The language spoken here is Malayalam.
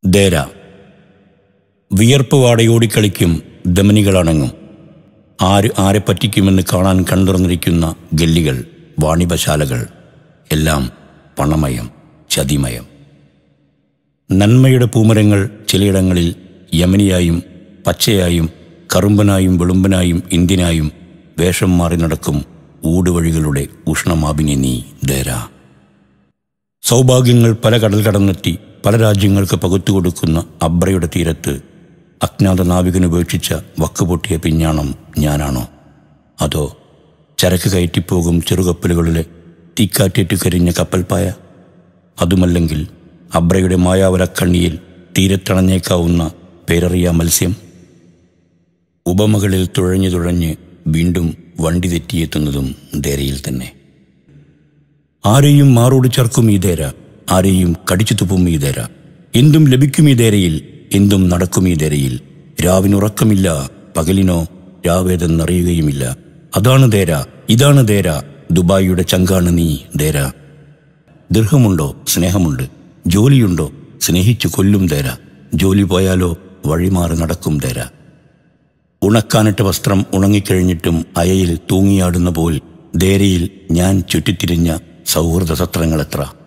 ദേര വിയർപ്പ് വാടയോടിക്കളിക്കും ദമനികളണങ്ങും ആര് ആരെ പറ്റിക്കുമെന്ന് കാണാൻ കണ്ടുറന്നിരിക്കുന്ന ഗല്ലികൾ വാണിഭശാലകൾ എല്ലാം പണമയം ചതിമയം നന്മയുടെ പൂമരങ്ങൾ ചിലയിടങ്ങളിൽ യമനിയായും പച്ചയായും കറുമ്പനായും വെളുമ്പനായും ഇന്ത്യനായും വേഷം മാറി നടക്കും ഊടുവഴികളുടെ ഉഷ്ണമാപിനി നീ ദേര സൗഭാഗ്യങ്ങൾ പല കടൽ കടന്നെത്തി പല രാജ്യങ്ങൾക്ക് പകുത്തു കൊടുക്കുന്ന അബ്രയുടെ തീരത്ത് അജ്ഞാത നാവികനുപേക്ഷിച്ച വക്കുപൊട്ടിയ പിഞ്ഞാണം ഞാനാണോ അതോ ചരക്ക് കയറ്റിപ്പോകും ചെറുകപ്പലുകളിലെ തീക്കാറ്റേറ്റു കരിഞ്ഞ കപ്പൽപ്പായ അതുമല്ലെങ്കിൽ അബ്രയുടെ മായാവരക്കണ്ണിയിൽ തീരത്തണഞ്ഞേക്കാവുന്ന പേരറിയ മത്സ്യം ഉപമകളിൽ തുഴഞ്ഞു തുഴഞ്ഞ് വീണ്ടും വണ്ടി തെറ്റിയെത്തുന്നതും ധേരയിൽ തന്നെ ആരെയും മാറോട് ചേർക്കും ഈ ധേര ആരെയും കടിച്ചു തുപ്പും ഈ ധേര എന്തും ലഭിക്കും ഈ ധേരയിൽ എന്തും നടക്കും ഈ ധേരയിൽ രാവിനുറക്കമില്ല പകലിനോ രാവേതെന്നറിയുകയുമില്ല അതാണ് ധേര ഇതാണ് ധേര ദുബായിയുടെ ചങ്കാണ് നീ ധേര ദീർഘമുണ്ടോ സ്നേഹമുണ്ട് ജോലിയുണ്ടോ സ്നേഹിച്ചു കൊല്ലും ധേര ജോലി പോയാലോ വഴിമാറി നടക്കും ധേര ഉണക്കാനിട്ട വസ്ത്രം ഉണങ്ങിക്കഴിഞ്ഞിട്ടും അയയിൽ തൂങ്ങിയാടുന്ന പോൽ ധേരയിൽ ഞാൻ ചുറ്റിത്തിരിഞ്ഞ സൗഹൃദ സത്രങ്ങളെത്ര